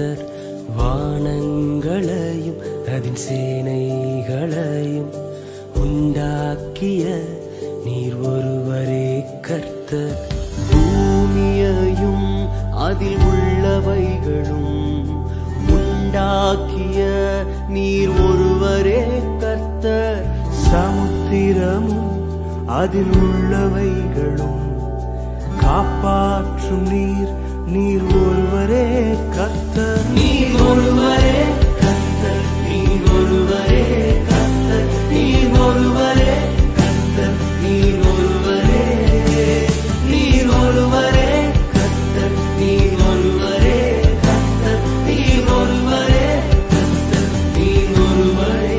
கர்த்தர் வானங்களையும் அதன் சேனைகளையும் உண்டாக்கிய நீர் ஒருவரே கர்த்தர் பூமியையும் அதில் உள்ளவைகளும் உண்டாக்கிய நீர் ஒருவரே கர்த்தர் சமுத்திரமும் அதில் உள்ளவைகளும் காப்பாற்றும் நீர் நீர் ஒருவரே கர்த்தர் நீர் ஒருவரே கர்த்தர் நீர் ஒருவரே கர்த்தர் நீர் ஒருவரே கர்த்தர் நீர் ஒருவரே நீர் ஒருவரே கர்த்தர் நீர் ஒருவரே கர்த்தர் நீர் ஒருவரே கர்த்தர் நீர் ஒருவரே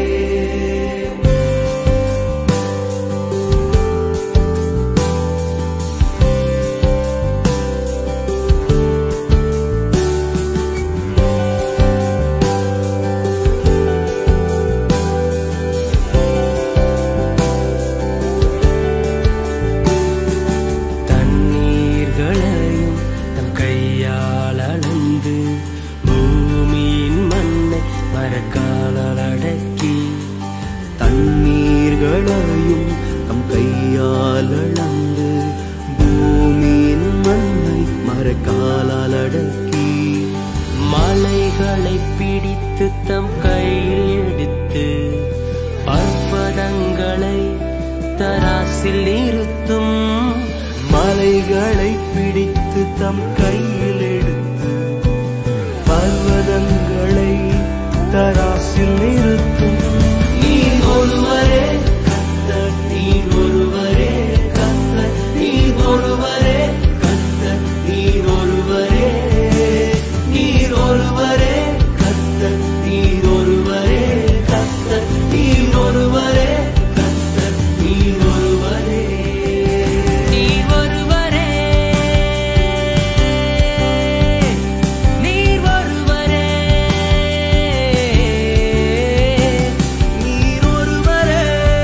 தண்ணீர்களையும் தம் கையால் அளந்து பூமியின் மண்ணை மரக்காலால் அடக்கி தண்ணீர்களையும் தம் கையால் அளந்து பூமியின் மண்ணை மரக்காலால் அடக்கி மலைகளை பிடித்து தம் கையில் எடுத்து பர்வதங்களை தராசில் நிறுத்தும் மலைகளை பிடித்து தம் கையில் எடுத்து பர்வதங்களை தராசில் நிறுத்தும் நீர் ஒருவரே கர்த்தர் நீர் ஒருவரே கர்த்தர் நீர் ஒருவரே கர்த்தர் நீர் ஒருவரே நீர் ஒருவரே கர்த்தர் நீர் ஒருவரே கர்த்தர் நீர் ஒருவரே கர்த்தர் நீர் ஒருவரே நீர் ஒருவரே நீர் ஒருவரே நீர் ஒருவரே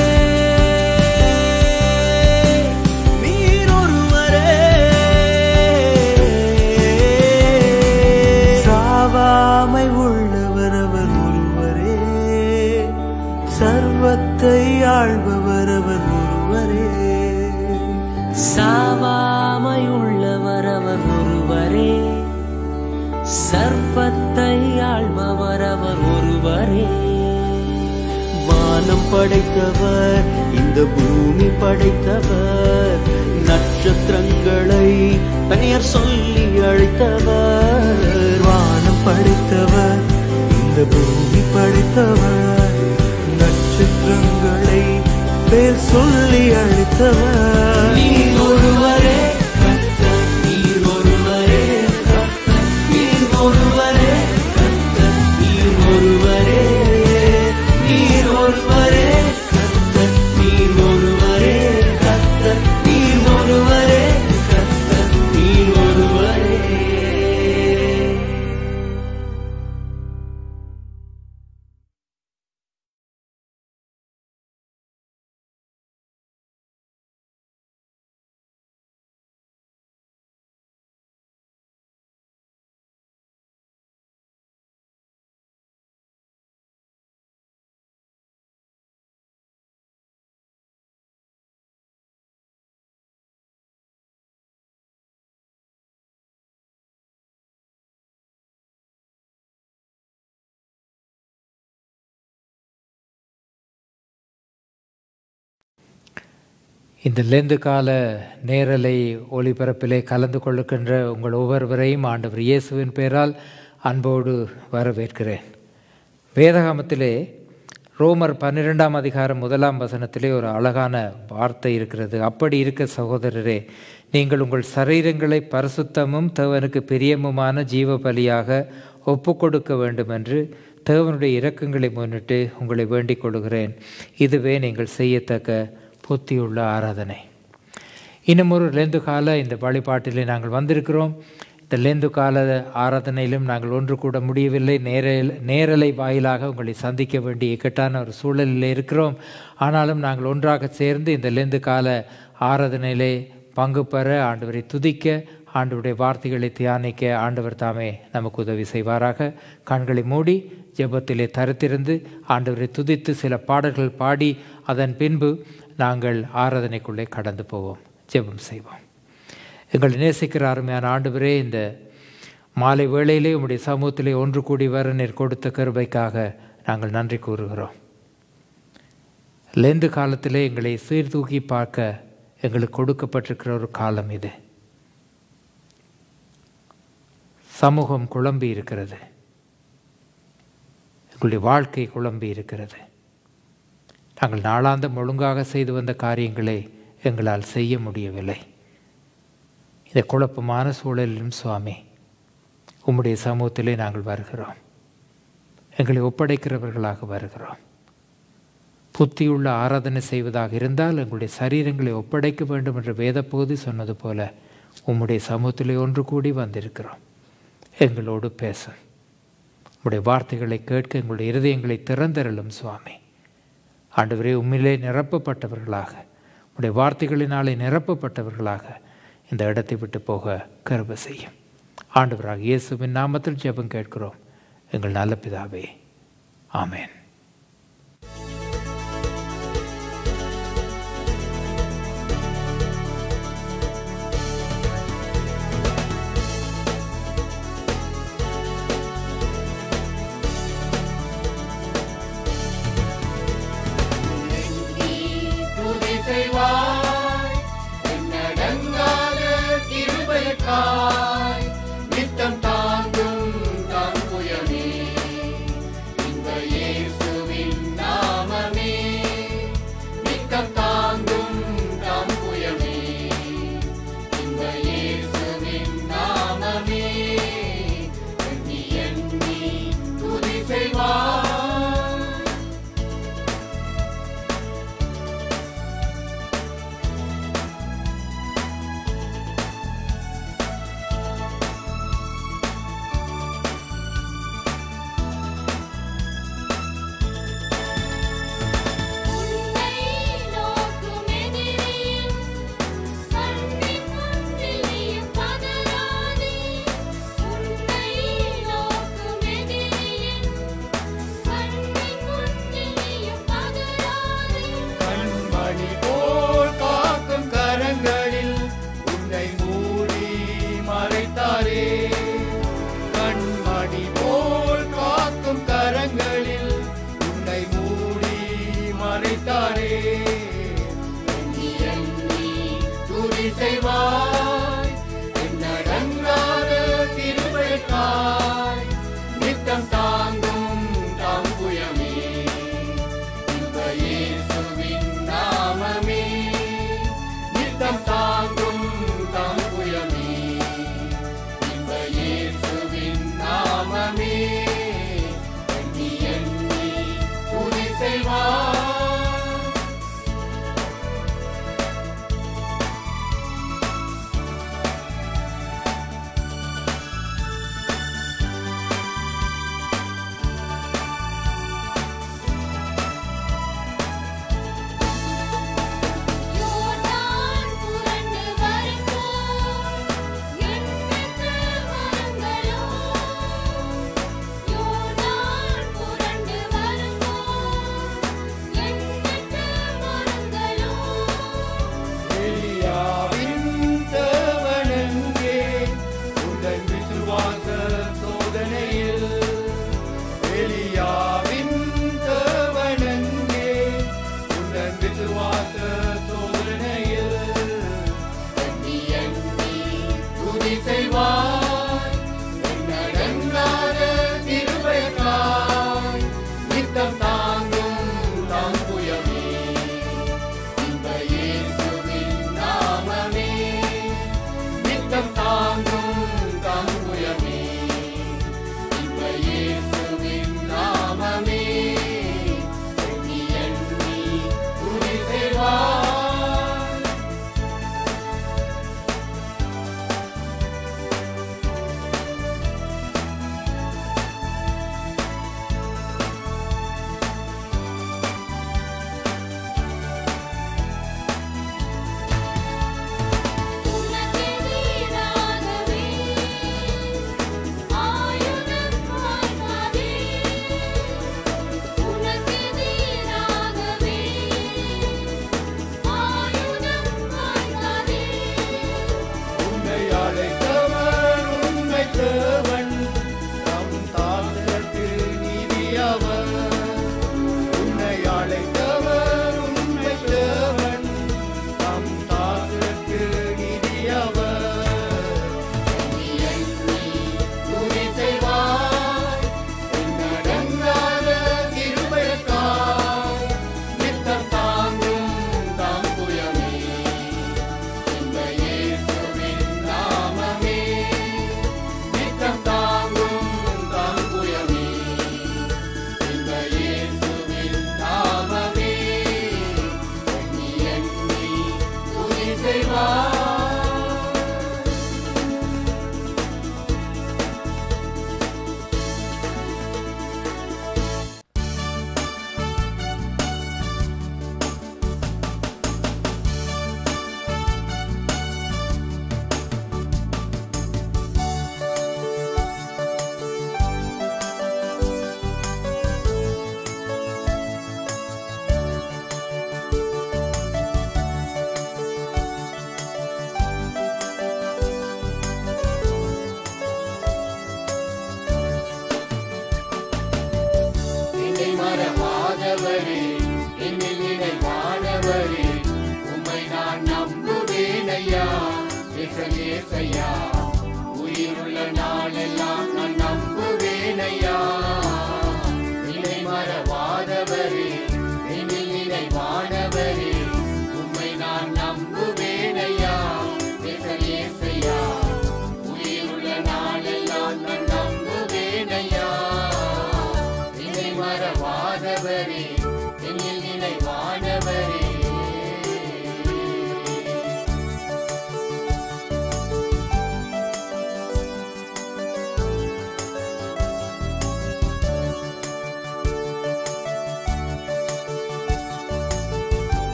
நீர் ஒருவரே சாவாமை உள்ளவர் அவர் ஒருவரே சர்வத்தை ஆள்பவர் அவர் ஒருவரே சாவாமையுள்ளவர் அவர் ஒருவரே சர்வத்தை ஆள்பவர் அவர் ஒருவரே வானம் படைத்தவர் இந்த பூமி படைத்தவர் நட்சத்திரங்களை பெயர் சொல்லி அழைத்தவர் வானம் படைத்தவர் இந்த பூமி படைத்தவர் நட்சத்திரங்களை பெயர் சொல்லி அழைத்தவர் நீர் ஒருவரே கர்த்தர், நீர் ஒருவரே கர்த்தர், நீர் ஒருவரே கர்த்தர், நீர் ஒருவரே நீர் ஒருவரே கர்த்தர், நீர் ஒருவரே கர்த்தர், நீர் ஒருவரே கர்த்தர், நீர் ஒருவரே இந்த லெந்து கால நேரலை ஒளிபரப்பிலே கலந்து கொள்ளுகின்ற உங்கள் ஒவ்வொருவரையும் ஆண்டவர் இயேசுவின் பெயரால் அன்போடு வரவேற்கிறேன் வேதகாமத்திலே ரோமர் பன்னிரெண்டாம் அதிகாரம் முதலாம் வசனத்திலே ஒரு அழகான வார்த்தை இருக்கிறது அப்படி இருக்க சகோதரரே நீங்கள் உங்கள் சரீரங்களை பரிசுத்தமும் தேவனுக்கு பிரியமுமான ஜீவ பலியாக ஒப்புக்கொடுக்க வேண்டும் என்று தேவனுடைய இரக்கங்களை முன்னிட்டு உங்களை வேண்டிக் கொள்கிறேன் இதுவே நீங்கள் செய்யத்தக்க புத்தியுள்ள ஆராதனை இன்னும் ஒரு லெந்து கால இந்த வழிபாட்டிலே நாங்கள் வந்திருக்கிறோம் இந்த லெந்து கால ஆராதனையிலும் நாங்கள் ஒன்று கூட முடியவில்லை நேரல் நேரலை வாயிலாக உங்களை சந்திக்க வேண்டிய இக்கட்டான ஒரு சூழலில் இருக்கிறோம் ஆனாலும் நாங்கள் ஒன்றாக சேர்ந்து இந்த லெந்து கால ஆராதனையிலே பங்கு பெற ஆண்டவரை துதிக்க ஆண்டவருடைய வார்த்தைகளை தியானிக்க ஆண்டவர் தாமே நமக்கு உதவி செய்வாராக கண்களை மூடி ஜெபத்திலே தரித்திருந்து ஆண்டவரை துதித்து சில பாடல்கள் பாடி அதன் பின்பு நாங்கள் ஆராதனைக்குள்ளே கடந்து போவோம் ஜெபம் செய்வோம் எங்களை நேசிக்கிற அருமையான ஆண்டவரே இந்த மாலை வேளையிலே உம்முடைய சமூகத்திலே ஒன்று கூடி வர நீர் கொடுத்த கருபைக்காக நாங்கள் நன்றி கூறுகிறோம் லெந்து காலத்திலே எங்களை சீர்தூக்கி பார்க்க எங்களுக்கு கொடுக்கப்பட்டிருக்கிற ஒரு காலம் இது சமூகம் குழம்பி இருக்கிறது எங்களுடைய வாழ்க்கை குழம்பி இருக்கிறது நாங்கள் நாளாந்தம் ஒழுங்காக செய்து வந்த காரியங்களை எங்களால் செய்ய முடியவில்லை இந்த குழப்பமான சூழலிலும் சுவாமி உம்முடைய சமூகத்திலே நாங்கள் வருகிறோம் எங்களை ஒப்படைக்கிறவர்களாக வருகிறோம் புத்தியுள்ள ஆராதனை செய்வதாக இருந்தால் எங்களுடைய சரீரங்களை ஒப்படைக்க வேண்டும் என்ற வேத பகுதி சொன்னது போல உம்முடைய சமூகத்திலே ஒன்று கூடி வந்திருக்கிறோம் எங்களோடு பேசும் உம்முடைய வார்த்தைகளை கேட்க எங்களுடைய இருதயங்களை திறந்தரலும் சுவாமி ஆண்டவரே உண்மையிலே நிரப்பப்பட்டவர்களாக உடைய வார்த்தைகளினாலே நிரப்பப்பட்டவர்களாக இந்த இடத்தை விட்டு போக கருப செய்யும் ஆண்டவராக இயேசுவின் நாமத்தில் ஜெபம் கேட்கிறோம் எங்கள் நல்ல பிதாவே ஆமேன் துதி செய்வாய் என்னடங்காத கிருபைக்காய் நித்தம் தாங்கும் தன் புயமே இந்த இயேசு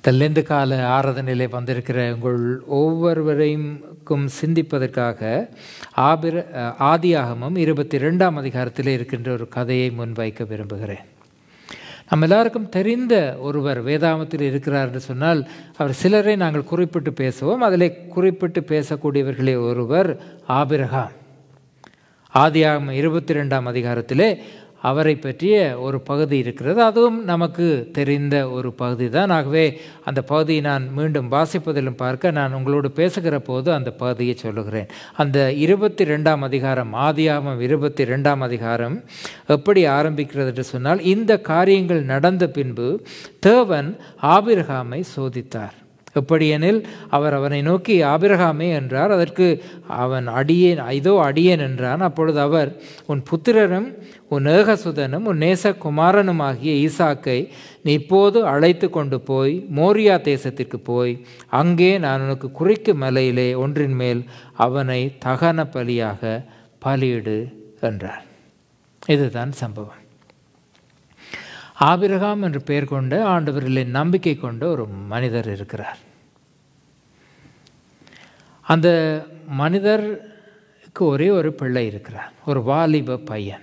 தெல்லெந்து கால ஆராதனையிலே வந்திருக்கிற உங்கள் ஒவ்வொருவரையும் சிந்திப்பதற்காக ஆபிர ஆதியாகமம் இருபத்தி ரெண்டாம் அதிகாரத்தில் இருக்கின்ற ஒரு கதையை முன்வைக்க விரும்புகிறேன் நம்ம எல்லாருக்கும் தெரிந்த ஒருவர் வேதாமத்தில் இருக்கிறார் என்று சொன்னால் அவர் சிலரை நாங்கள் குறிப்பிட்டு பேசுவோம் அதில் குறிப்பிட்டு பேசக்கூடியவர்களே ஒருவர் ஆபிரகாம் ஆதியாகமம் இருபத்தி ரெண்டாம் அதிகாரத்திலே அவரை பற்றிய ஒரு பகுதி இருக்கிறது அதுவும் நமக்கு தெரிந்த ஒரு பகுதி தான் ஆகவே அந்த பகுதியை நான் மீண்டும் வாசிப்பதிலும் பார்க்க நான் உங்களோடு பேசுகிற போது அந்த பகுதியை சொல்லுகிறேன் அந்த இருபத்தி ரெண்டாம் அதிகாரம் ஆதியாகமம் இருபத்தி ரெண்டாம் அதிகாரம் எப்படி ஆரம்பிக்கிறது என்று சொன்னால் இந்த காரியங்கள் நடந்த பின்பு தேவன் ஆபிரகாமை சோதித்தார் எப்படியெனில் அவர் அவனை நோக்கி ஆபிரகாமே என்றார் அதற்கு அவன் அடியேன் இதோ அடியேன் என்றான் அப்பொழுது அவர் உன் புத்திரனும் உன் ஏகசுதனும் உன் நேசகுமாரனும் ஆகிய ஈசாக்கை நீ இப்போது அழைத்து கொண்டு போய் மோரியா தேசத்திற்கு போய் அங்கே நான் உனக்கு குறிக்கு மலையிலே ஒன்றின் மேல் அவனை தகன பலியாக பலியிடு என்றார் இதுதான் சம்பவம் ஆபிரகாம் என்று பெயர் கொண்ட ஆண்டவரிலே நம்பிக்கை கொண்ட ஒரு மனிதர் இருக்கிறார் அந்த மனிதருக்கு ஒரே ஒரு பிள்ளை இருக்கிறார் ஒரு வாலிப பையன்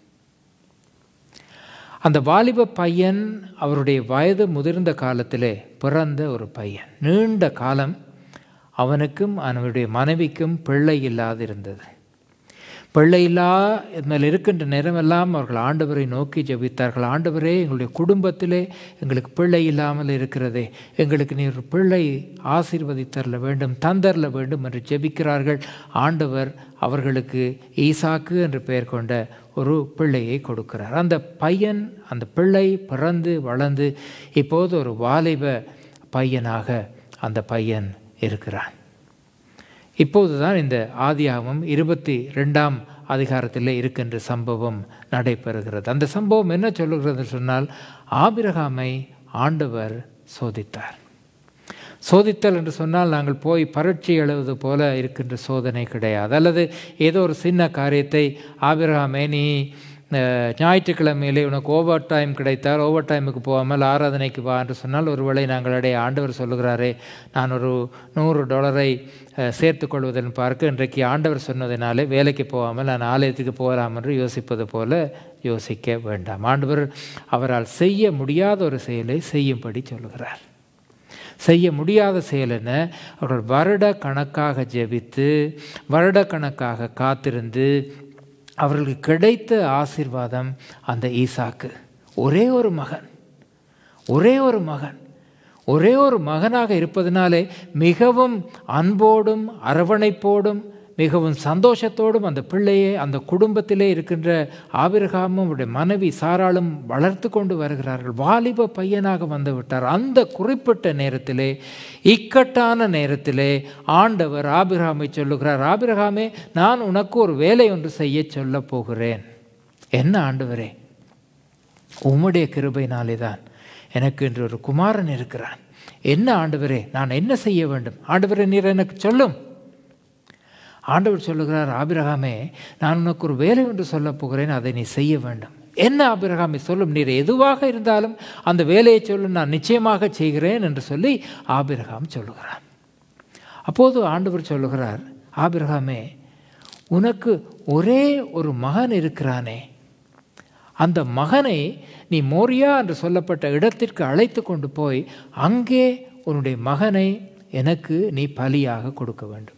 அந்த வாலிப பையன் அவருடைய வயது முதிர்ந்த காலத்திலே பிறந்த ஒரு பையன் நீண்ட காலம் அவனுக்கும் அவனுடைய மனைவிக்கும் பிள்ளை இல்லாதிருந்தது பிள்ளை இல்லா மேல் இருக்கின்ற நேரமெல்லாம் அவர்கள் ஆண்டவரை நோக்கி ஜெபித்தார்கள் ஆண்டவரே எங்களுடைய குடும்பத்திலே எங்களுக்கு பிள்ளை இல்லாமல் இருக்கிறதே எங்களுக்கு நீர் பிள்ளை ஆசீர்வதித்தரல வேண்டும் தந்தரல வேண்டும் என்று ஜெபிக்கிறார்கள் ஆண்டவர் அவர்களுக்கு ஈசாக்கு என்று பெயர் கொண்ட ஒரு பிள்ளையை கொடுக்கிறார் அந்த பையன் அந்த பிள்ளை பிறந்து வளர்ந்து இப்போது ஒரு வாலிப பையனாக அந்த பையன் இருக்கிறான் இப்போதுதான் இந்த ஆதியாகமம் இருபத்தி ரெண்டாம் அதிகாரத்தில் இருக்கின்ற சம்பவம் நடைபெறுகிறது அந்த சம்பவம் என்ன சொல்லுகிறது சொன்னால் ஆபிரகாமை ஆண்டவர் சோதித்தார் சோதித்தல் என்று சொன்னால் நாங்கள் போய் பரட்சி எழுவது போல இருக்கின்ற சோதனை கிடையாது அல்லது ஏதோ ஒரு சின்ன காரியத்தை ஆபிரகாமே நீ ஞாயிற்றுக்கிழமையிலே உனக்கு ஓவர் டைம் கிடைத்தால் ஓவர் டைமுக்கு போகாமல் ஆராதனைக்கு வா என்று சொன்னால் ஒருவேளை நாங்கள் அடைய ஆண்டவர் சொல்லுகிறாரே நான் ஒரு நூறு டாலரை சேர்த்து கொள்வதன் பார்க்க இன்றைக்கு ஆண்டவர் சொன்னதினாலே வேலைக்கு போகாமல் நான் ஆலயத்துக்கு போகலாம் என்று யோசிப்பது போல யோசிக்க வேண்டாம் ஆண்டவர் அவரால் செய்ய முடியாத ஒரு செயலை செய்யும்படி சொல்லுகிறார் செய்ய முடியாத செயல் என்ன அவர்கள் வருட கணக்காக ஜெபித்து வருட கணக்காக காத்திருந்து அவர்களுக்கு கிடைத்த ஆசிர்வாதம் அந்த ஈசாக்கு ஒரே ஒரு மகன் ஒரே ஒரு மகன் ஒரே ஒரு மகனாக இருப்பதனாலே மிகவும் அன்போடும் அரவணைப்போடும் மிகவும் சந்தோஷத்தோடும் அந்த பிள்ளையை அந்த குடும்பத்திலே இருக்கின்ற ஆபிரகாமும் அவருடைய மனைவி சாராளும் வளர்த்து கொண்டு வருகிறார்கள் வாலிப பையனாக வந்து விட்டார் அந்த குறிப்பிட்ட நேரத்திலே இக்கட்டான நேரத்திலே ஆண்டவர் ஆபிரகாமை சொல்லுகிறார் ஆபிரகாமே நான் உனக்கு ஒரு வேலை ஒன்று செய்ய சொல்ல போகிறேன் என்ன ஆண்டவரே உம்முடைய கிருபைனாலே தான் எனக்கு இன்று ஒரு குமாரன் இருக்கிறான் என்ன ஆண்டவரே நான் என்ன செய்ய வேண்டும் ஆண்டவரே நீர் எனக்கு சொல்லும் ஆண்டவர் சொல்லுகிறார் ஆபிரகாமே நான் உனக்கு ஒரு வேலை ஒன்று சொல்லப் போகிறேன் அதை நீ செய்ய வேண்டும் என்ன ஆபிரகாமை சொல்லும் நீர் எதுவாக இருந்தாலும் அந்த வேலையை சொல்லும் நான் நிச்சயமாக செய்கிறேன் என்று சொல்லி ஆபிரகாம் சொல்லுகிறார் அப்போது ஆண்டவர் சொல்லுகிறார் ஆபிரகாமே உனக்கு ஒரே ஒரு மகன் இருக்கிறானே அந்த மகனை நீ மோரியா என்று சொல்லப்பட்ட இடத்திற்கு அழைத்து கொண்டு போய் அங்கே உன்னுடைய மகனை எனக்கு நீ பலியாக கொடுக்க வேண்டும்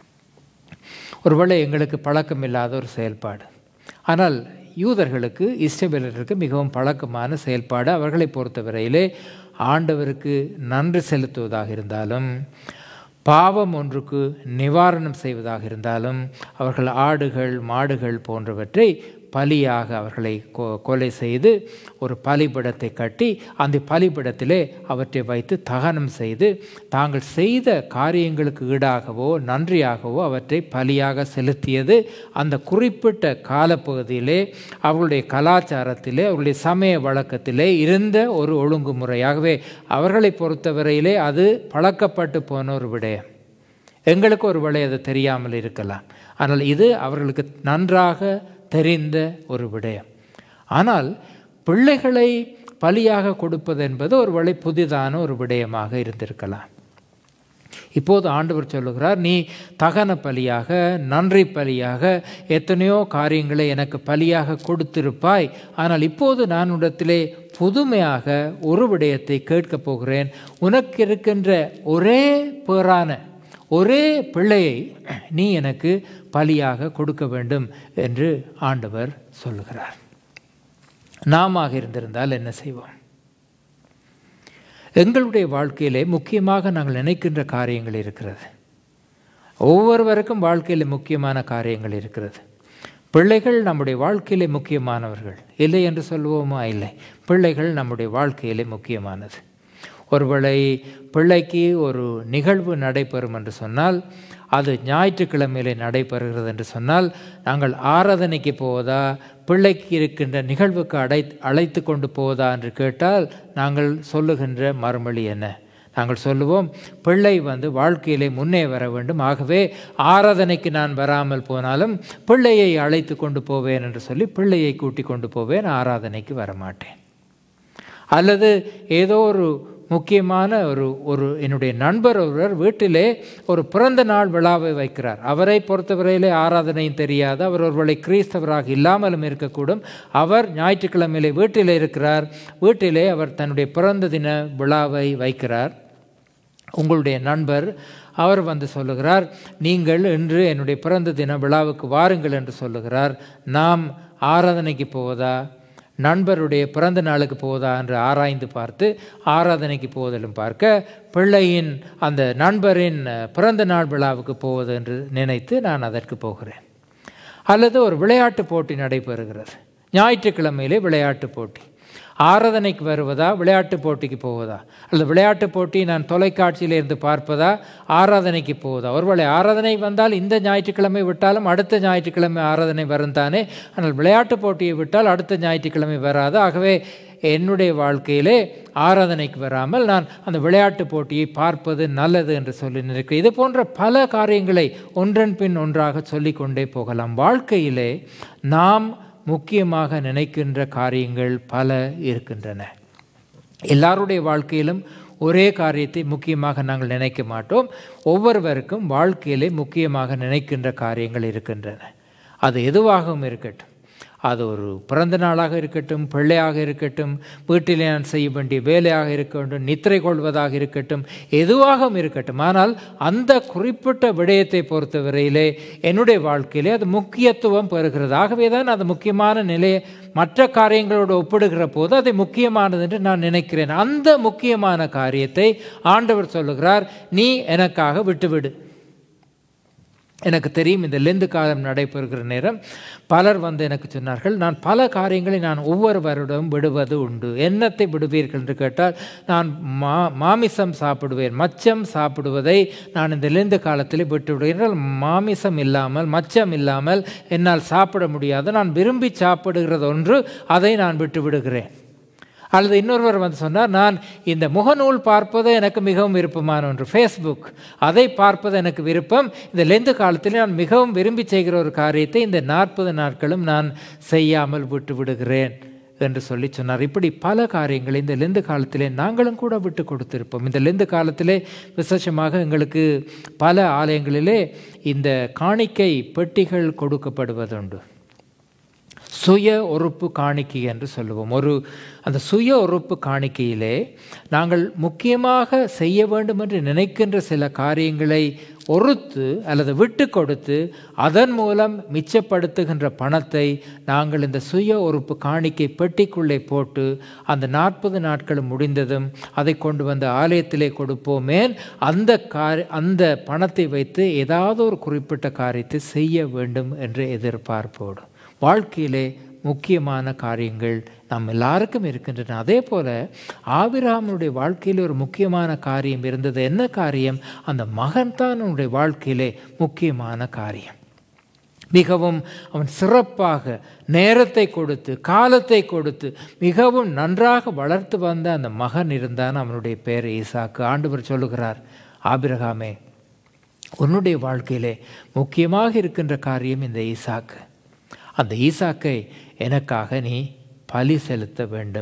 ஒருவேளை எங்களுக்கு பழக்கம் இல்லாத ஒரு செயல்பாடு ஆனால் யூதர்களுக்கு இஷ்டபேலருக்கு மிகவும் பழக்கமான செயல்பாடு அவர்களை பொறுத்தவரையிலே ஆண்டவருக்கு நன்றி செலுத்துவதாக இருந்தாலும் பாவம் ஒன்றுக்கு நிவாரணம் செய்வதாக இருந்தாலும் அவர்கள் ஆடுகள் மாடுகள் போன்றவற்றை பலியாக அவர்களை கொ கொலை செய்து ஒரு பலிபிடத்தை கட்டி அந்த பலிபிடத்திலே அவற்றை வைத்து தகனம் செய்து தாங்கள் செய்த காரியங்களுக்கு ஈடாகவோ நன்றியாகவோ அவற்றை பலியாக செலுத்தியது அந்த குறிப்பிட்ட காலப்பகுதியிலே அவர்களுடைய கலாச்சாரத்திலே அவர்களுடைய சமய வழக்கத்திலே இருந்த ஒரு ஒழுங்குமுறையாகவே அவர்களை பொறுத்தவரையிலே அது பழக்கப்பட்டு போன ஒரு விடயம் எங்களுக்கு ஒரு வேளை அது தெரியாமல் இருக்கலாம் ஆனால் இது அவர்களுக்கு நன்றாக தெரிந்த ஒரு விடயம் ஆனால் பிள்ளைகளை பலியாக கொடுப்பது என்பது ஒரு வழி புதிதான ஒரு விடயமாக இருந்திருக்கலாம் இப்போது ஆண்டவர் சொல்லுகிறார் நீ தகன பலியாக நன்றி பலியாக எத்தனையோ காரியங்களை எனக்கு பலியாக கொடுத்திருப்பாய் ஆனால் இப்போது நான் உடத்திலே புதுமையாக ஒரு விடயத்தை கேட்கப் போகிறேன் உனக்கு இருக்கின்ற ஒரே பேரான ஒரே பிள்ளையை நீ எனக்கு பலியாக கொடுக்க வேண்டும் என்று ஆண்டவர் சொல்லுகிறார் நாம இருந்திருந்தால் என்ன செய்வோம் எங்களுடைய வாழ்க்கையிலே முக்கியமாக நாங்கள் நினைக்கின்ற காரியங்கள் இருக்கிறது ஒவ்வொருவருக்கும் வாழ்க்கையில் முக்கியமான காரியங்கள் இருக்கிறது பிள்ளைகள் நம்முடைய வாழ்க்கையிலே முக்கியமானவர்கள் இல்லை என்று சொல்லுவோமா இல்லை பிள்ளைகள் நம்முடைய வாழ்க்கையிலே முக்கியமானது ஒருவேளை பிள்ளைக்கு ஒரு நிகழ்வு நடைபெறும் என்று சொன்னால் அது ஞாயிற்றுக்கிழமையிலே நடைபெறுகிறது என்று சொன்னால் நாங்கள் ஆராதனைக்கு போவதா பிள்ளைக்கு இருக்கின்ற நிகழ்வுக்கு அடை அழைத்து கொண்டு போவதா என்று கேட்டால் நாங்கள் சொல்லுகின்ற மறுமொழி என்ன நாங்கள் சொல்லுவோம் பிள்ளை வந்து வாழ்க்கையிலே முன்னே வர வேண்டும் ஆகவே ஆராதனைக்கு நான் வராமல் போனாலும் பிள்ளையை அழைத்து கொண்டு போவேன் என்று சொல்லி பிள்ளையை கூட்டி கொண்டு போவேன் ஆராதனைக்கு வரமாட்டேன் அல்லது ஏதோ ஒரு முக்கியமான ஒரு ஒரு என்னுடைய நண்பர் ஒருவர் வீட்டிலே ஒரு பிறந்த நாள் விழாவை வைக்கிறார் அவரை பொறுத்தவரையிலே ஆராதனையும் தெரியாது அவர் ஒருவேளை கிறிஸ்தவராக இல்லாமலும் இருக்கக்கூடும் அவர் ஞாயிற்றுக்கிழமையிலே வீட்டிலே இருக்கிறார் வீட்டிலே அவர் தன்னுடைய பிறந்த தின விழாவை வைக்கிறார் உங்களுடைய நண்பர் அவர் வந்து சொல்லுகிறார் நீங்கள் இன்று என்னுடைய பிறந்த தின விழாவுக்கு வாருங்கள் என்று சொல்லுகிறார் நாம் ஆராதனைக்கு போவதா நண்பருடைய பிறந்த நாளுக்கு போவதா என்று ஆராய்ந்து பார்த்து ஆராதனைக்கு போவதிலும் பார்க்க பிள்ளையின் அந்த நண்பரின் பிறந்த நாள் விழாவுக்கு போவது என்று நினைத்து நான் அதற்கு போகிறேன் அல்லது ஒரு விளையாட்டு போட்டி நடைபெறுகிறது ஞாயிற்றுக்கிழமையிலே விளையாட்டு போட்டி ஆராதனைக்கு வருவதா விளையாட்டு போட்டிக்கு போவதா அல்லது விளையாட்டு போட்டி நான் தொலைக்காட்சியில் இருந்து பார்ப்பதா ஆராதனைக்கு போவதா ஒருவேளை ஆராதனை வந்தால் இந்த ஞாயிற்றுக்கிழமை விட்டாலும் அடுத்த ஞாயிற்றுக்கிழமை ஆராதனை வரும் தானே ஆனால் விளையாட்டு போட்டியை விட்டால் அடுத்த ஞாயிற்றுக்கிழமை வராது ஆகவே என்னுடைய வாழ்க்கையிலே ஆராதனைக்கு வராமல் நான் அந்த விளையாட்டு போட்டியை பார்ப்பது நல்லது என்று சொல்லி நினைக்கிறேன் இது போன்ற பல காரியங்களை ஒன்றன் பின் ஒன்றாக சொல்லிக்கொண்டே போகலாம் வாழ்க்கையிலே நாம் முக்கியமாக நினைக்கின்ற காரியங்கள் பல இருக்கின்றன எல்லாருடைய வாழ்க்கையிலும் ஒரே காரியத்தை முக்கியமாக நாங்கள் நினைக்க மாட்டோம் ஒவ்வொருவருக்கும் வாழ்க்கையிலே முக்கியமாக நினைக்கின்ற காரியங்கள் இருக்கின்றன அது எதுவாகவும் இருக்கட்டும் அது ஒரு பிறந்த நாளாக இருக்கட்டும் பிள்ளையாக இருக்கட்டும் வீட்டிலே நான் செய்ய வேண்டிய வேலையாக இருக்கட்டும் நித்திரை கொள்வதாக இருக்கட்டும் எதுவாகவும் இருக்கட்டும் ஆனால் அந்த குறிப்பிட்ட விடயத்தை பொறுத்தவரையிலே என்னுடைய வாழ்க்கையிலே அது முக்கியத்துவம் பெறுகிறது ஆகவே தான் அது முக்கியமான நிலையை மற்ற காரியங்களோடு ஒப்பிடுகிற போது அதை முக்கியமானது என்று நான் நினைக்கிறேன் அந்த முக்கியமான காரியத்தை ஆண்டவர் சொல்லுகிறார் நீ எனக்காக விட்டுவிடு எனக்கு தெரியும் இந்த லெந்து காலம் நடைபெறுகிற நேரம் பலர் வந்து எனக்கு சொன்னார்கள் நான் பல காரியங்களை நான் ஒவ்வொரு வருடம் விடுவது உண்டு என்னத்தை விடுவீர்கள் என்று கேட்டால் நான் மா மாமிசம் சாப்பிடுவேன் மச்சம் சாப்பிடுவதை நான் இந்த லெந்து காலத்தில் விட்டு விடுகிறேன் மாமிசம் இல்லாமல் மச்சம் இல்லாமல் என்னால் சாப்பிட முடியாது நான் விரும்பி சாப்பிடுகிறது ஒன்று அதை நான் விட்டு விடுகிறேன் அல்லது இன்னொருவர் வந்து சொன்னார் நான் இந்த முகநூல் பார்ப்பது எனக்கு மிகவும் விருப்பமான ஒன்று ஃபேஸ்புக் அதை பார்ப்பது எனக்கு விருப்பம் இந்த லெந்து காலத்தில் நான் மிகவும் விரும்பி செய்கிற ஒரு காரியத்தை இந்த நாற்பது நாட்களும் நான் செய்யாமல் விட்டு விடுகிறேன் என்று சொல்லி சொன்னார் இப்படி பல காரியங்களை இந்த லெந்து காலத்திலே நாங்களும் கூட விட்டு கொடுத்திருப்போம் இந்த லெந்து காலத்திலே விசேஷமாக எங்களுக்கு பல ஆலயங்களிலே இந்த காணிக்கை பெட்டிகள் கொடுக்கப்படுவதுண்டு சுய ஒறுப்பு காணிக்கை என்று சொல்லுவோம் ஒரு அந்த சுய ஒறுப்பு காணிக்கையிலே நாங்கள் முக்கியமாக செய்ய வேண்டும் என்று நினைக்கின்ற சில காரியங்களை ஒருத்து அல்லது விட்டு கொடுத்து அதன் மூலம் மிச்சப்படுத்துகின்ற பணத்தை நாங்கள் இந்த சுய ஒறுப்பு காணிக்கை பெட்டிக்குள்ளே போட்டு அந்த நாற்பது நாட்கள் முடிந்ததும் அதை கொண்டு வந்து ஆலயத்திலே கொடுப்போமேன் அந்த காரி அந்த பணத்தை வைத்து ஏதாவது ஒரு குறிப்பிட்ட காரியத்தை செய்ய வேண்டும் என்று எதிர்பார்ப்போடு வாழ்க்கையிலே முக்கியமான காரியங்கள் நம் எல்லாருக்கும் இருக்கின்றன அதே போல் ஆபிராமனுடைய வாழ்க்கையில் ஒரு முக்கியமான காரியம் இருந்தது என்ன காரியம் அந்த மகன் தான் அவனுடைய வாழ்க்கையிலே முக்கியமான காரியம் மிகவும் அவன் சிறப்பாக நேரத்தை கொடுத்து காலத்தை கொடுத்து மிகவும் நன்றாக வளர்த்து வந்த அந்த மகன் இருந்தான் அவனுடைய பேர் ஈசாக்கு ஆண்டவர் சொல்லுகிறார் ஆபிரகாமே உன்னுடைய வாழ்க்கையிலே முக்கியமாக இருக்கின்ற காரியம் இந்த ஈசாக்கு அந்த ஈசாக்கை எனக்காக நீ பலி செலுத்த வேண்டும்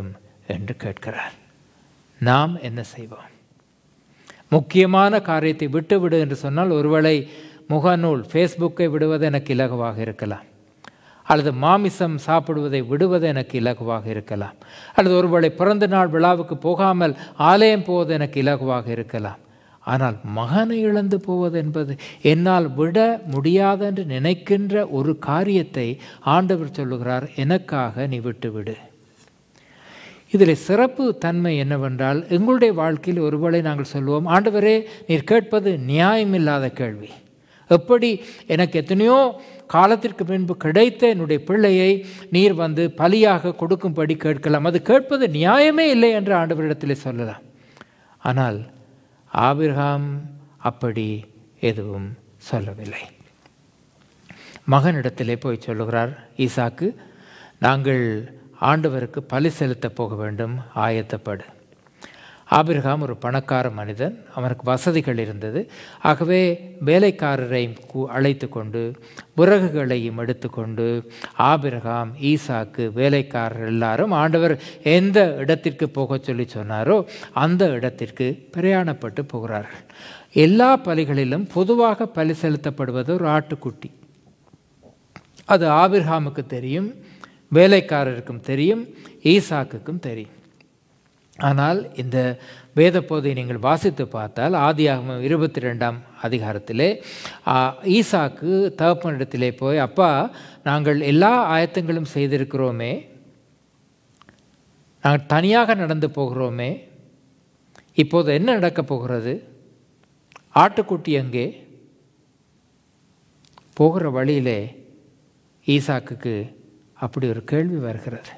என்று கேட்கிறார் நாம் என்ன செய்வோம் முக்கியமான காரியத்தை விட்டுவிடு என்று சொன்னால் ஒருவேளை முகநூல் ஃபேஸ்புக்கை விடுவது எனக்கு இலகுவாக இருக்கலாம் அல்லது மாமிசம் சாப்பிடுவதை விடுவது எனக்கு இலகுவாக இருக்கலாம் அல்லது ஒருவேளை பிறந்த நாள் விழாவுக்கு போகாமல் ஆலயம் போவது எனக்கு இலகுவாக இருக்கலாம் ஆனால் மகனை இழந்து போவது என்பது என்னால் விட முடியாது என்று நினைக்கின்ற ஒரு காரியத்தை ஆண்டவர் சொல்லுகிறார் எனக்காக நீ விட்டுவிடு இதில் சிறப்பு தன்மை என்னவென்றால் எங்களுடைய வாழ்க்கையில் ஒருவேளை நாங்கள் சொல்லுவோம் ஆண்டவரே நீர் கேட்பது நியாயமில்லாத கேள்வி எப்படி எனக்கு எத்தனையோ காலத்திற்கு பின்பு கிடைத்த என்னுடைய பிள்ளையை நீர் வந்து பலியாக கொடுக்கும்படி கேட்கலாம் அது கேட்பது நியாயமே இல்லை என்று ஆண்டவரிடத்தில் சொல்லலாம் ஆனால் ஆபிரகாம் அப்படி எதுவும் சொல்லவில்லை மகனிடத்திலே போய் சொல்லுகிறார் ஈசாக்கு நாங்கள் ஆண்டவருக்கு பலி செலுத்த போக வேண்டும் ஆயத்தப்படு ஆபிரகாம் ஒரு பணக்கார மனிதன் அவனுக்கு வசதிகள் இருந்தது ஆகவே வேலைக்காரரை கு- அழைத்து கொண்டு விறகுகளையும் எடுத்துக்கொண்டு ஆபிரகாம் ஈசாக்கு வேலைக்காரர் எல்லாரும் ஆண்டவர் எந்த இடத்திற்கு போகச் சொல்லி சொன்னாரோ அந்த இடத்திற்கு பிரயாணப்பட்டு போகிறார்கள் எல்லா பலிகளிலும் பொதுவாக பலி செலுத்தப்படுவது ஒரு ஆட்டுக்குட்டி அது ஆபிரகாமுக்கு தெரியும் வேலைக்காரருக்கும் தெரியும் ஈசாக்குக்கும் தெரியும் ஆனால் இந்த வேத போதை நீங்கள் வாசித்து பார்த்தால் ஆதியாகமம் இருபத்தி ரெண்டாம் அதிகாரத்திலே ஆ, ஈசாக்கு தகப்பனிடத்திலே போய் அப்பா நாங்கள் எல்லா ஆயத்தங்களும் செய்திருக்கிறோமே நாங்கள் தனியாக நடந்து போகிறோமே இப்போது என்ன நடக்கப் போகிறது ஆட்டுக்குட்டி எங்கே போகிற வழியிலே ஈசாக்குக்கு அப்படி ஒரு கேள்வி வருகிறது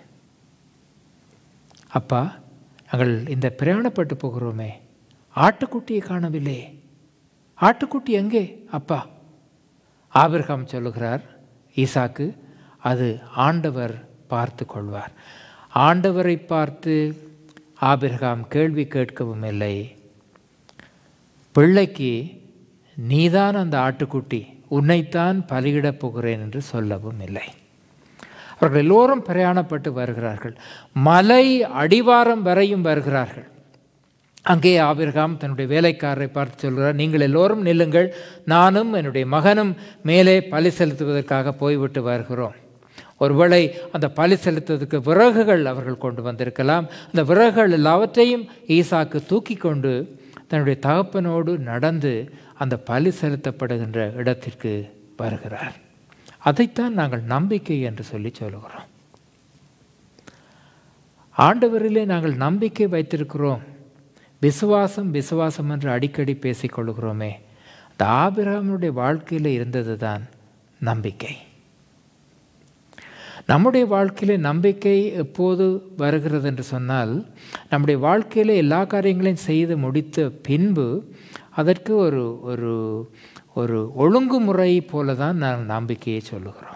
அப்பா நாங்கள் இந்த பிரயாணப்பட்டு போகிறோமே ஆட்டுக்குட்டியை காணவில்லை ஆட்டுக்குட்டி எங்கே அப்பா ஆபிரகாம் சொல்லுகிறார் ஈசாக்கு அது ஆண்டவர் பார்த்து கொள்வார் ஆண்டவரை பார்த்து ஆபிரகாம் கேள்வி கேட்கவும் இல்லை பிள்ளைக்கு நீதான் அந்த ஆட்டுக்குட்டி உன்னைத்தான் பலியிடப் போகிறேன் என்று சொல்லவும் இல்லை அவர்கள் எல்லோரும் பிரயாணப்பட்டு வருகிறார்கள் மலை அடிவாரம் வரையும் வருகிறார்கள் அங்கே ஆபிரகாம் தன்னுடைய வேலைக்காரரை பார்த்து சொல்கிறார் நீங்கள் எல்லோரும் நில்லுங்கள் நானும் என்னுடைய மகனும் மேலே பலி செலுத்துவதற்காக போய்விட்டு வருகிறோம் ஒருவேளை அந்த பலி செலுத்துவதற்கு விறகுகள் அவர்கள் கொண்டு வந்திருக்கலாம் அந்த விறகுகள் எல்லாவற்றையும் ஈசாக்கு தூக்கி கொண்டு தன்னுடைய தகப்பனோடு நடந்து அந்த பலி செலுத்தப்படுகின்ற இடத்திற்கு வருகிறார் அதைத்தான் நாங்கள் நம்பிக்கை என்று சொல்லி சொல்லுகிறோம் ஆண்டவரிலே நாங்கள் நம்பிக்கை வைத்திருக்கிறோம் விசுவாசம் விசுவாசம் என்று அடிக்கடி பேசிக்கொள்கிறோமே அந்த ஆபிரகாமுடைய வாழ்க்கையில் இருந்தது தான் நம்பிக்கை நம்முடைய வாழ்க்கையிலே நம்பிக்கை எப்போது வருகிறது என்று சொன்னால் நம்முடைய வாழ்க்கையிலே எல்லா காரியங்களையும் செய்து முடித்த பின்பு அதற்கு ஒரு ஒரு ஒரு ஒழுங்குமுறை போல தான் நான் நம்பிக்கையை சொல்லுகிறோம்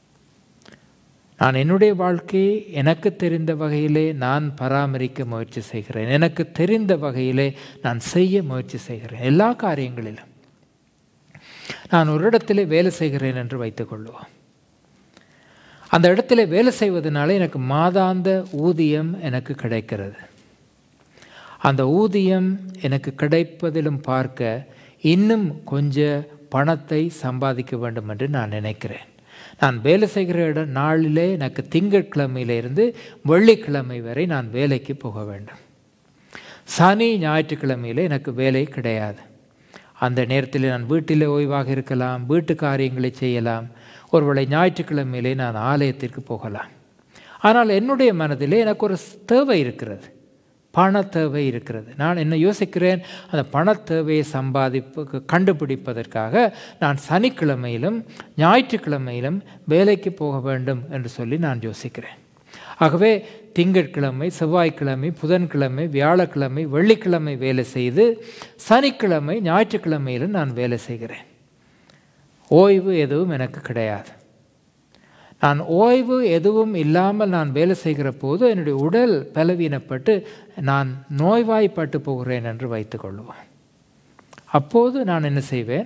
நான் என்னுடைய வாழ்க்கையை எனக்கு தெரிந்த வகையிலே நான் பராமரிக்க முயற்சி செய்கிறேன் எனக்கு தெரிந்த வகையிலே நான் செய்ய முயற்சி செய்கிறேன் எல்லா காரியங்களிலும் நான் ஒரு இடத்திலே வேலை செய்கிறேன் என்று வைத்துக்கொள்வோம் அந்த இடத்துல வேலை செய்வதனால எனக்கு மாதாந்த ஊதியம் எனக்கு கிடைக்கிறது அந்த ஊதியம் எனக்கு கிடைப்பதிலும் பார்க்க இன்னும் கொஞ்ச பணத்தை சம்பாதிக்க வேண்டும் என்று நான் நினைக்கிறேன் நான் வேலை செய்கிற இடம் நாளிலே எனக்கு திங்கட்கிழமையிலிருந்து வெள்ளிக்கிழமை வரை நான் வேலைக்கு போக வேண்டும் சனி ஞாயிற்றுக்கிழமையிலே எனக்கு வேலை கிடையாது அந்த நேரத்தில் நான் வீட்டிலே ஓய்வாக இருக்கலாம் வீட்டு காரியங்களை செய்யலாம் ஒருவேளை ஞாயிற்றுக்கிழமையிலே நான் ஆலயத்திற்கு போகலாம் ஆனால் என்னுடைய மனதிலே எனக்கு ஒரு தேவை இருக்கிறது பண தேவை இருக்கிறது நான் என்ன யோசிக்கிறேன் அந்த பண தேவையை சம்பாதிப்பு கண்டுபிடிப்பதற்காக நான் சனிக்கிழமையிலும் ஞாயிற்றுக்கிழமையிலும் வேலைக்கு போக வேண்டும் என்று சொல்லி நான் யோசிக்கிறேன் ஆகவே திங்கட்கிழமை செவ்வாய்க்கிழமை புதன்கிழமை வியாழக்கிழமை வெள்ளிக்கிழமை வேலை செய்து சனிக்கிழமை ஞாயிற்றுக்கிழமையிலும் நான் வேலை செய்கிறேன் ஓய்வு எதுவும் எனக்கு கிடையாது நான் ஓய்வு எதுவும் இல்லாமல் நான் வேலை செய்கிற போது என்னுடைய உடல் பலவீனப்பட்டு நான் நோய்வாய்ப்பட்டு போகிறேன் என்று வைத்துக்கொள்வோம் அப்போது நான் என்ன செய்வேன்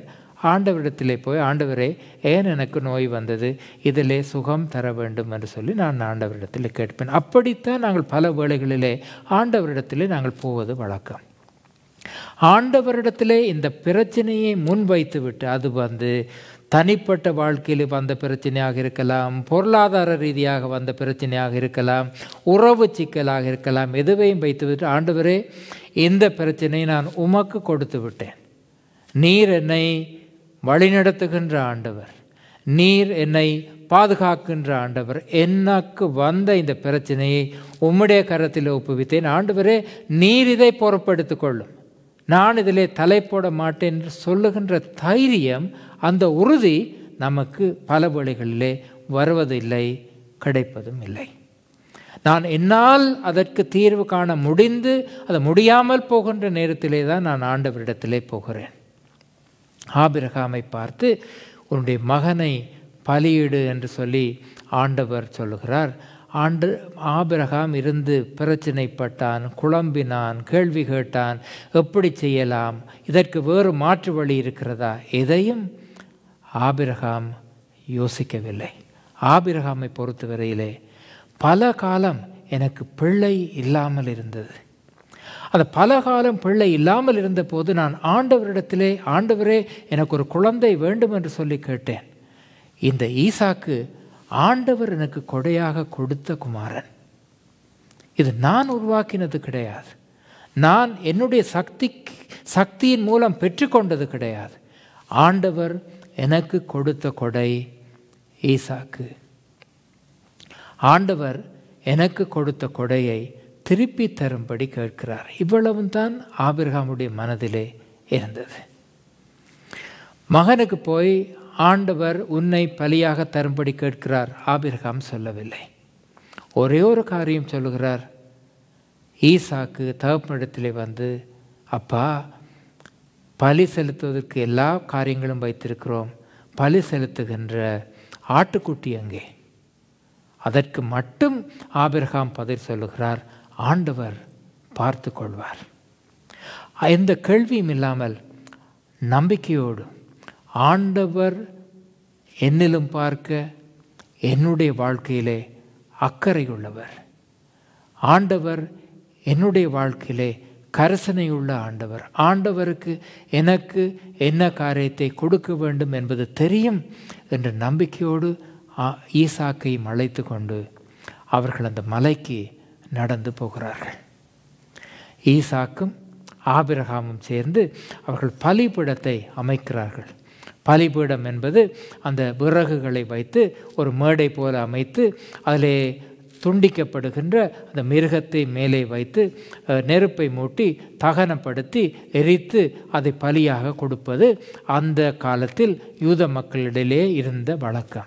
ஆண்டவரிடத்திலே போய் ஆண்டவரே ஏன் எனக்கு நோய் வந்தது இதிலே சுகம் தர வேண்டும் என்று சொல்லி நான் ஆண்டவரிடத்தில் கேட்பேன் அப்படித்தான் நாங்கள் பல வேளைகளிலே ஆண்டவரிடத்திலே நாங்கள் போவது வழக்கம் ஆண்டவரிடத்திலே இந்த பிரச்சனையை முன்வைத்து விட்டு அது வந்து தனிப்பட்ட வாழ்க்கையில் வந்த பிரச்சனையாக இருக்கலாம் பொருளாதார ரீதியாக வந்த பிரச்சனையாக இருக்கலாம் உறவு சிக்கலாக இருக்கலாம் எதுவையும் வைத்துவிட்டு ஆண்டவரே இந்த பிரச்சனையை நான் உமக்கு கொடுத்து விட்டேன் நீர் என்னை வழிநடத்துகின்ற ஆண்டவர் நீர் என்னை பாதுகாக்கின்ற ஆண்டவர் எனக்கு வந்த இந்த பிரச்சனையை உம்முடைய கரத்தில் ஒப்புவித்தேன் ஆண்டவரே நீர் இதை பொறுப்படுத்திக் கொள்ளும் நான் இதிலே தலை போட மாட்டேன் என்று சொல்லுகின்ற தைரியம் அந்த உறுதி நமக்கு பல வேளைகளிலே வருவதில்லை கிடைப்பதும் இல்லை நான் என்னால் அதற்கு தீர்வு காண முடிந்து அது முடியாமல் போகின்ற நேரத்திலே தான் நான் ஆண்டவரிடத்திலே போகிறேன் ஆபிரகாமை பார்த்து உன்னுடைய மகனை பலியிடு என்று சொல்லி ஆண்டவர் சொல்லுகிறார் ஆண்டு ஆபிரகாம் இருந்து பிரச்சினைப்பட்டான் குழம்பினான் கேள்வி கேட்டான் எப்படி செய்யலாம் இதற்கு வேறு மாற்று வழி இருக்கிறதா எதையும் ஆபிரகாம் யோசிக்கவில்லை ஆபிரகாமை பொறுத்தவரையிலே பல காலம் எனக்கு பிள்ளை இல்லாமல் இருந்தது அந்த பல காலம் பிள்ளை இல்லாமல் இருந்தபோது நான் ஆண்டவரிடத்திலே ஆண்டவரே எனக்கு ஒரு குழந்தை வேண்டும் என்று சொல்லி கேட்டேன் இந்த ஈசாக்கு ஆண்டவர் எனக்கு கொடையாக கொடுத்த குமாரன் இது நான் உருவாக்கினது கிடையாது நான் என்னுடைய சக்தி சக்தியின் மூலம் பெற்றுக்கொண்டது கிடையாது ஆண்டவர் எனக்கு கொடுத்த கொடை ஈசாக்கு ஆண்டவர் எனக்கு கொடுத்த கொடையை திருப்பி தரும்படி கேட்கிறார் இவ்வளவும் தான் ஆபிரகாமுடைய மனதிலே இருந்தது மகனுக்கு போய் ஆண்டவர் உன்னை பலியாக தரும்படி கேட்கிறார் ஆபிரகாம் சொல்லவில்லை ஒரே ஒரு காரியம் சொல்லுகிறார் ஈசாக்கு தகப்பனிடத்திலே வந்து அப்பா பலி செலுத்துவதற்கு எல்லா காரியங்களும் வைத்திருக்கிறோம் பலி செலுத்துகின்ற ஆட்டுக்குட்டி அங்கே அதற்கு மட்டும் ஆபிரகாம் பதில் சொல்லுகிறார் ஆண்டவர் பார்த்து கொள்வார் எந்த கேள்வியும் இல்லாமல் நம்பிக்கையோடு ஆண்டவர் என்னிலும் பார்க்க என்னுடைய வாழ்க்கையிலே அக்கறை உள்ளவர் ஆண்டவர் என்னுடைய வாழ்க்கையிலே கரசனை உள்ள ஆண்டவர் ஆண்டவருக்கு எனக்கு என்ன காரியத்தை கொடுக்க வேண்டும் என்பது தெரியும் என்ற நம்பிக்கையோடு ஈசாக்கை அழைத்து கொண்டு அவர்கள் அந்த மலைக்கு நடந்து போகிறார்கள் ஈசாக்கும் ஆபிரகாமும் சேர்ந்து அவர்கள் பலிபீடத்தை அமைக்கிறார்கள் பலிபீடம் என்பது அந்த விறகுகளை வைத்து ஒரு மேடை போல அமைத்து அதிலே துண்டிக்கப்படுகின்ற அந்த மிருகத்தை மேலே வைத்து நெருப்பை மூட்டி தகனப்படுத்தி எரித்து அதை பலியாக கொடுப்பது அந்த காலத்தில் யூத மக்களிடையே இருந்த வழக்கம்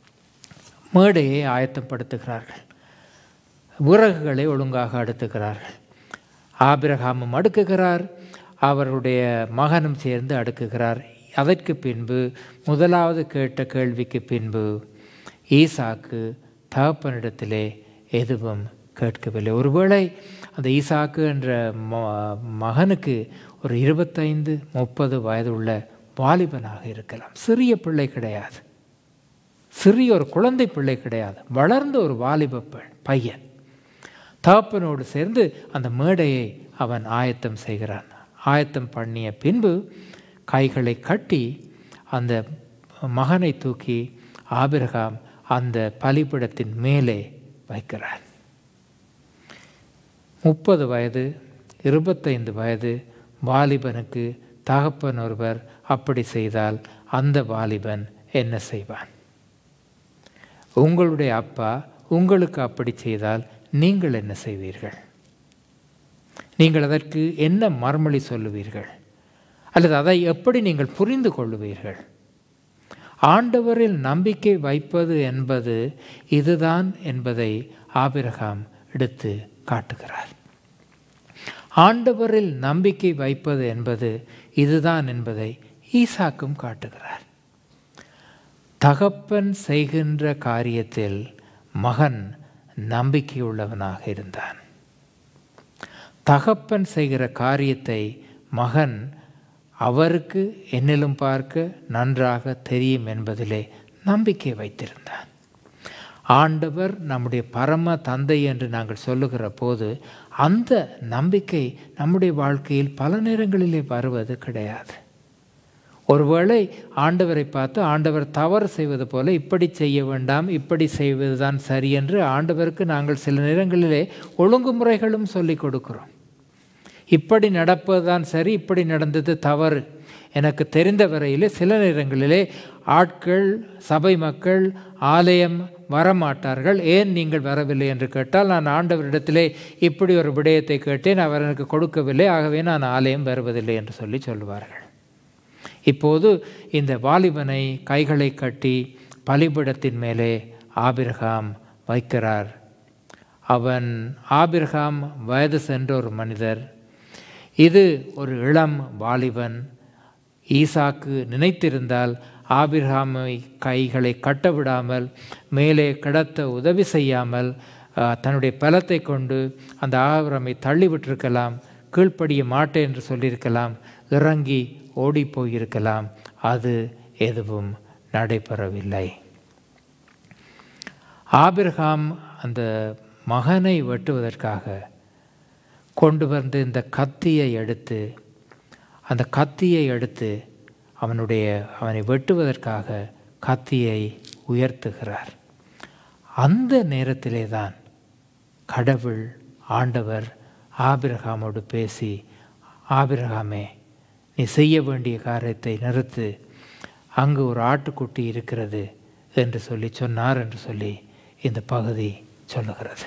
மேடையை ஆயத்தப்படுத்துகிறார்கள் விறகுகளை ஒழுங்காக அடுத்துகிறார்கள் ஆபிரகாமும் அடுக்குகிறார் அவருடைய மகனும் சேர்ந்து அடுக்குகிறார் அதற்கு பின்பு முதலாவது கேட்ட கேள்விக்கு பின்பு ஈசாக்கு தகப்பனிடத்திலே எதுவும் கேட்கவில்லை ஒருவேளை அந்த ஈசாக்கு என்ற மகனுக்கு ஒரு இருபத்தைந்து முப்பது வயது உள்ள வாலிபனாக இருக்கலாம் சிறிய பிள்ளை கிடையாது சிறிய ஒரு குழந்தை பிள்ளை கிடையாது வளர்ந்த ஒரு வாலிப பையன் தகப்பனோடு சேர்ந்து அந்த மேடையை அவன் ஆயத்தம் செய்கிறான் ஆயத்தம் பண்ணிய பின்பு கைகளை கட்டி அந்த மகனை தூக்கி ஆபிரகாம் அந்த பலிபிடத்தின் மேலே வைக்கிறார் முப்பது வயது இருபத்தைந்து வயது வாலிபனுக்கு தகப்பன் ஒருவர் அப்படி செய்தால் அந்த வாலிபன் என்ன செய்வான் உங்களுடைய அப்பா உங்களுக்கு அப்படி செய்தால் நீங்கள் என்ன செய்வீர்கள் நீங்கள் அதற்கு என்ன மறுமொழி சொல்லுவீர்கள் அல்லது அதை எப்படி நீங்கள் புரிந்து கொள்ளுவீர்கள் ஆண்டவரில் நம்பிக்கை வைப்பது என்பது இதுதான் என்பதை ஆபிரகாம் எடுத்து காட்டுகிறார் ஆண்டவரில் நம்பிக்கை வைப்பது என்பது இதுதான் என்பதை ஈசாக்கும் காட்டுகிறார் தகப்பன் செய்கின்ற காரியத்தில் மகன் நம்பிக்கையுள்ளவனாக இருந்தான் தகப்பன் செய்கிற காரியத்தை மகன் அவருக்கு என்னிலும் பார்க்க நன்றாக தெரியும் என்பதிலே நம்பிக்கை வைத்திருந்தான் ஆண்டவர் நம்முடைய பரம தந்தை என்று நாங்கள் சொல்லுகிற போது அந்த நம்பிக்கை நம்முடைய வாழ்க்கையில் பல நேரங்களிலே வருவது கிடையாது ஒருவேளை ஆண்டவரை பார்த்து ஆண்டவர் தவறு செய்வது போல இப்படி செய்ய வேண்டாம் இப்படி செய்வதுதான் சரி என்று ஆண்டவருக்கு நாங்கள் சில நேரங்களிலே ஒழுங்குமுறைகளும் சொல்லிக் கொடுக்கிறோம் இப்படி நடப்பதுதான் சரி இப்படி நடந்தது தவறு எனக்கு தெரிந்த வரையிலே சில நேரங்களிலே ஆட்கள் சபை மக்கள் ஆலயம் வரமாட்டார்கள் ஏன் நீங்கள் வரவில்லை என்று கேட்டால் நான் ஆண்டவரிடத்திலே இப்படி ஒரு விடயத்தை கேட்டேன் அவர் எனக்கு கொடுக்கவில்லை ஆகவே நான் ஆலயம் வருவதில்லை என்று சொல்லி சொல்லுவார்கள் இப்போது இந்த வாலிபனை கைகளை கட்டி பலிபிடத்தின் மேலே ஆபிரகாம் வைக்கிறார் அவன் ஆபிரகாம் வயது சென்ற ஒரு மனிதர் இது ஒரு இளம் வாலிபன் ஈசாக்கு நினைத்திருந்தால் ஆபிரகாமை கைகளை கட்டவிடாமல் மேலே கிடத்த உதவி செய்யாமல் அஹ், தன்னுடைய பலத்தை கொண்டு அந்த ஆபிரகாமை தள்ளிவிட்டிருக்கலாம் கீழ்ப்படிய மாட்டேன் என்று சொல்லியிருக்கலாம் இறங்கி ஓடி போயிருக்கலாம் அது எதுவும் நடைபெறவில்லை ஆபிரகாம் அந்த மகனை வெட்டுவதற்காக கொண்டு வந்து இந்த கத்தியை எடுத்து அந்த கத்தியை எடுத்து அவனுடைய அவனை வெட்டுவதற்காக கத்தியை உயர்த்துகிறார் அந்த நேரத்திலே தான் கடவுள் ஆண்டவர் ஆபிரகாமோடு பேசி ஆபிரகாமே நீ செய்ய வேண்டிய காரியத்தை நிறுத்து அங்கு ஒரு ஆட்டுக்குட்டி இருக்கிறது என்று சொல்லி சொன்னார் என்று சொல்லி இந்த பகுதி சொல்லுகிறது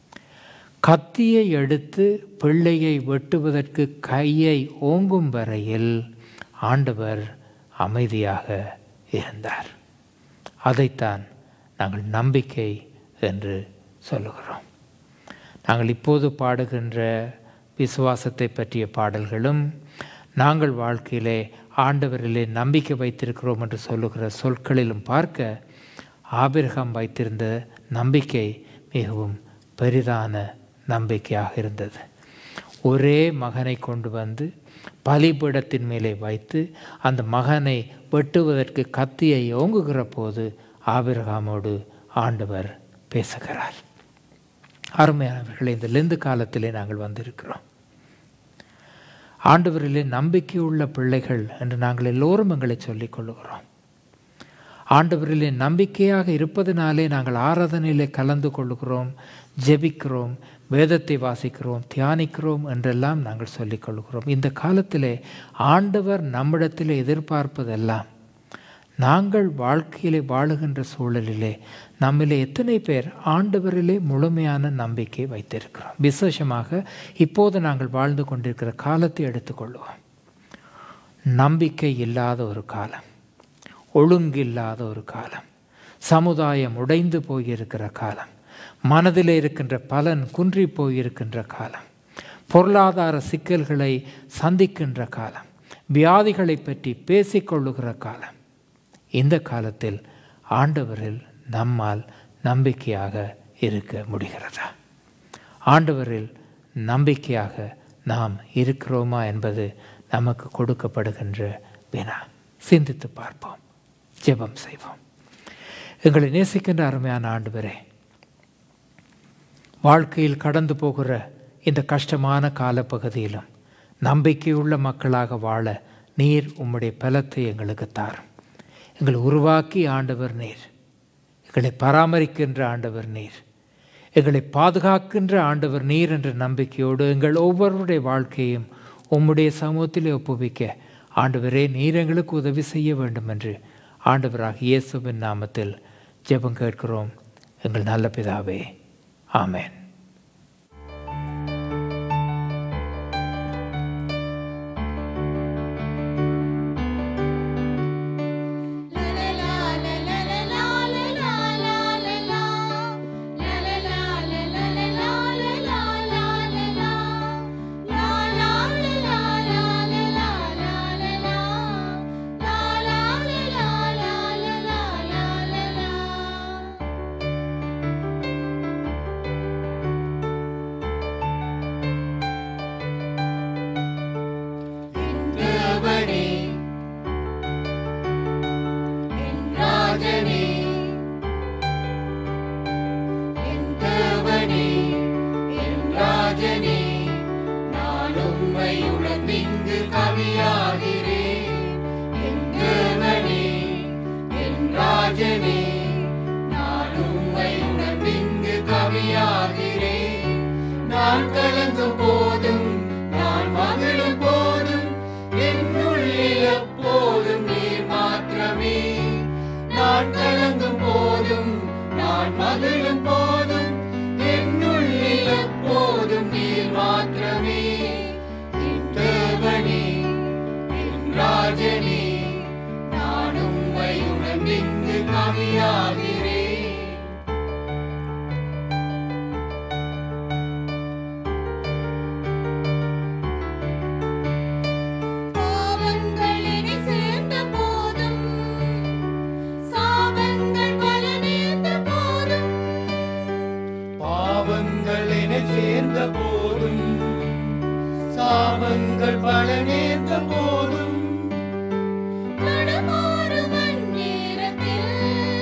கத்தியை எடுத்து பிள்ளையை வெட்டுவதற்கு கையை ஓங்கும் வரையில் ஆண்டவர் அமைதியாக இருந்தார் அதைத்தான் நாங்கள் நம்பிக்கை என்று சொல்லுகிறோம் நாங்கள் இப்போது பாடுகின்ற விசுவாசத்தை பற்றிய பாடல்களும் நாங்கள் வாழ்க்கையிலே ஆண்டவரிலே நம்பிக்கை வைத்திருக்கிறோம் என்று சொல்லுகிற சொற்களிலும் பார்க்க ஆபிரகாம் வைத்திருந்த நம்பிக்கை மிகவும் பெரிதான நம்பிக்கையாக இருந்தது ஒரே மகனை கொண்டு வந்து பலிபீடத்தின் மேலே வைத்து அந்த மகனை வெட்டுவதற்கு கத்தியை ஓங்குகிற போது ஆபிரகாமோடு ஆண்டவர் பேசுகிறார் அருமையானவர்களே இந்த லெந்து காலத்திலே நாங்கள் வந்திருக்கிறோம் ஆண்டவரிலே நம்பிக்கையுள்ள பிள்ளைகள் என்று நாங்கள் எல்லோரும் எங்களை சொல்லிக் கொள்ளுகிறோம் ஆண்டவரிலே நம்பிக்கையாக இருப்பதனாலே நாங்கள் ஆராதனையிலே கலந்து கொள்ளுகிறோம் ஜெபிக்கிறோம் வேதத்தை வாசிக்கிறோம் தியானிக்கிறோம் என்றெல்லாம் நாங்கள் சொல்லிக் கொள்கிறோம் இந்த காலத்திலே ஆண்டவர் நம்மிடத்திலே எதிர்பார்ப்பதெல்லாம் நாங்கள் வாழ்க்கையிலே வாழுகின்ற சூழலிலே நம்மிலே எத்தனை பேர் ஆண்டவரிலே முழுமையான நம்பிக்கை வைத்திருக்கிறோம் விசேஷமாக இப்போது நாங்கள் வாழ்ந்து கொண்டிருக்கிற காலத்தை எடுத்துக்கொள்வோம் நம்பிக்கை இல்லாத ஒரு காலம் ஒழுங்கில்லாத ஒரு காலம் சமுதாயம் உடைந்து போயிருக்கிற காலம் மனதிலே இருக்கின்ற பலன் குன்றி போயிருக்கின்ற காலம் பொருளாதார சிக்கல்களை சந்திக்கின்ற காலம் வியாதிகளை பற்றி பேசிக்கொள்ளுகிற காலம் இந்த காலத்தில் ஆண்டவரில் நம்மால் நம்பிக்கையாக இருக்க முடிகிறதா ஆண்டவரில் நம்பிக்கையாக நாம் இருக்கிறோமா என்பது நமக்கு கொடுக்கப்படுகின்ற வினா சிந்தித்து பார்ப்போம் ஜெபம் செய்வோம் எங்களை நேசிக்கின்ற அருமையான ஆண்டவரே வாழ்க்கையில் கடந்து போகிற இந்த கஷ்டமான காலப்பகுதியிலும் நம்பிக்கையுள்ள மக்களாக வாழ நீர் உம்முடைய பலத்தை எங்களுக்கு தாரும் எங்களை உருவாக்கி ஆண்டவர் நீர் எங்களை பராமரிக்கின்ற ஆண்டவர் நீர் எங்களை பாதுகாக்கின்ற ஆண்டவர் நீர் என்ற நம்பிக்கையோடு எங்கள் ஒவ்வொருவருடைய வாழ்க்கையும் உம்முடைய சமூகத்திலே ஒப்புவிக்க ஆண்டவரே நீர் எங்களுக்கு உதவி செய்ய வேண்டும் என்று ஆண்டவராக இயேசுவின் நாமத்தில் ஜெபம் கேட்கிறோம் எங்கள் நல்ல பிதாவே ஆமென் la la la la la la la la la la la நான் கலங்கும் போதும் நான் மகிழும் போதும் என்னுள்ளில் எப்போதும் நீர் மாத்திரமே நான் கலங்கும் போதும் நான் மகிழும் போதும் என்னுள்ளில் எப்போதும் நீர் மாத்திரமே என் தேவனே என் ராஜனே நான் உம்மை உணர்ந்திங்கு கவியாகிறேன் பாவங்கள் என்னை சேர்ந்த போதும் சாபங்கள் பல நேர்ந்த போதும் பாவங்கள் என சேர்ந்த போதும் சாபங்கள் பல நேர்ந்த போதும் தடுமாறும் அந்நேரத்தில்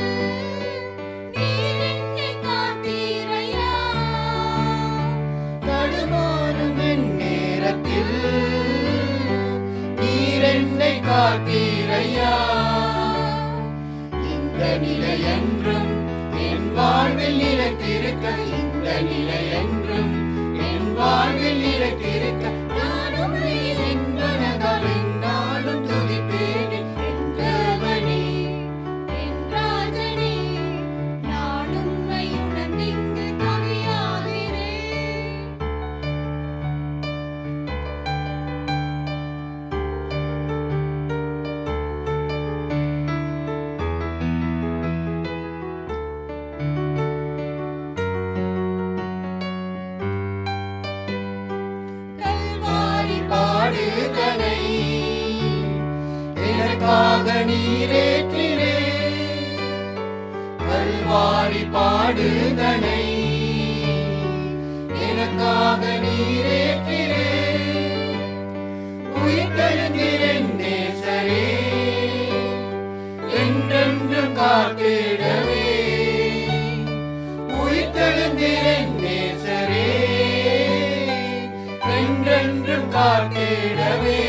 நீர் என்னை காத்தீரையா தடுமாறும் என் நேரத்தில் நீர் என்னை காத்தீரையா இந்த நிலை என்றும் என் வாழ்வில் நிலைத்திருக்க இந்த நிலை என்றும் என் வாழ்வில் நிலைத்திருக்க நான் உம்மை என் மனதால் எந்நாளும் துதிப்பேனே. என் தேவனே, என் ராஜனே நான் உம்மை உணர்ந்திங்கு கவியாகிறேன் கல்வாரி பாடுதனை எனக்காக நீரேற்றினே கல்வாரி பாடுதனை எனக்காக நீரேற்றினே உயிர்த்தெழுந்திரன் நேசரே என்றென்றும் காத்திடவே உயிர்த்தெழுந்திரன் நேசரே என்றென்றும் காத்திடவே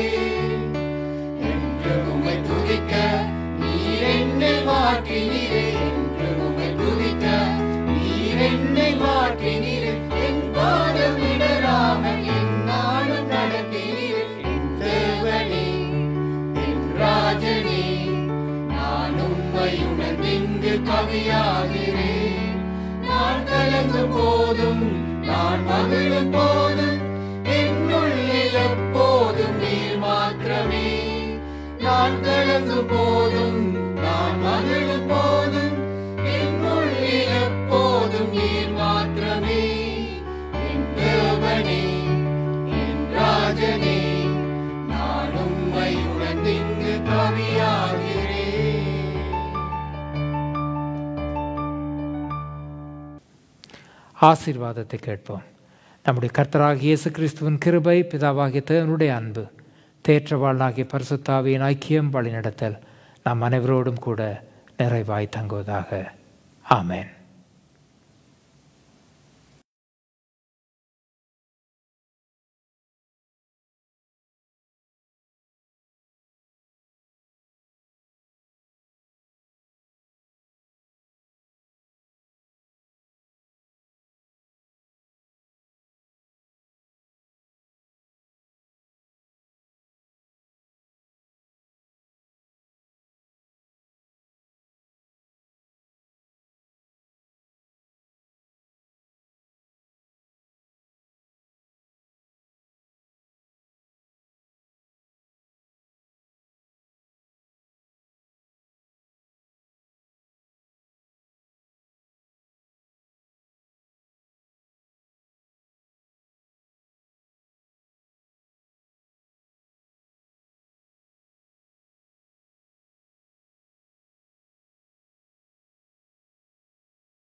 என்று உம்மை துதிக்க நீர் என்னை மாற்றினீரே என்று உம்மை துதிக்க நீர் என்னை மாற்றினீரே என் பாதம் இடராமல் என்னாலும் நடத்தினீரே என் தேவனே என் ராஜனே நான் உம்மை உணர்ந்திங்கு கவியாகிறேன் நான் கலங்கும் போதும் நான் மகிழும் போதும் என்னுள்ளில் எப்போதும் நீர் மாத்திரமே நான் கலங்கும் போதும் நான் மகிழும் போதும் என்னுள்ளில் எப்போதும் நீர் மாத்திரமே என் தேவனே என் ராஜனே நான் உம்மை உணர்ந்திங்கு கவியாகிறேன் ஆசீர்வாதத்தை கேட்போம் நம்முடைய கர்த்தராகிய இயேசு கிறிஸ்துவின் கிருபை பிதாவாகிய தேவனுடைய அன்பு தேற்றவாளனாகிய பரிசுத்தாவியின் ஐக்கியம் வழிநடத்தல் நம் அனைவரோடும் கூட நிறைவாய் தங்குவதாக ஆமென்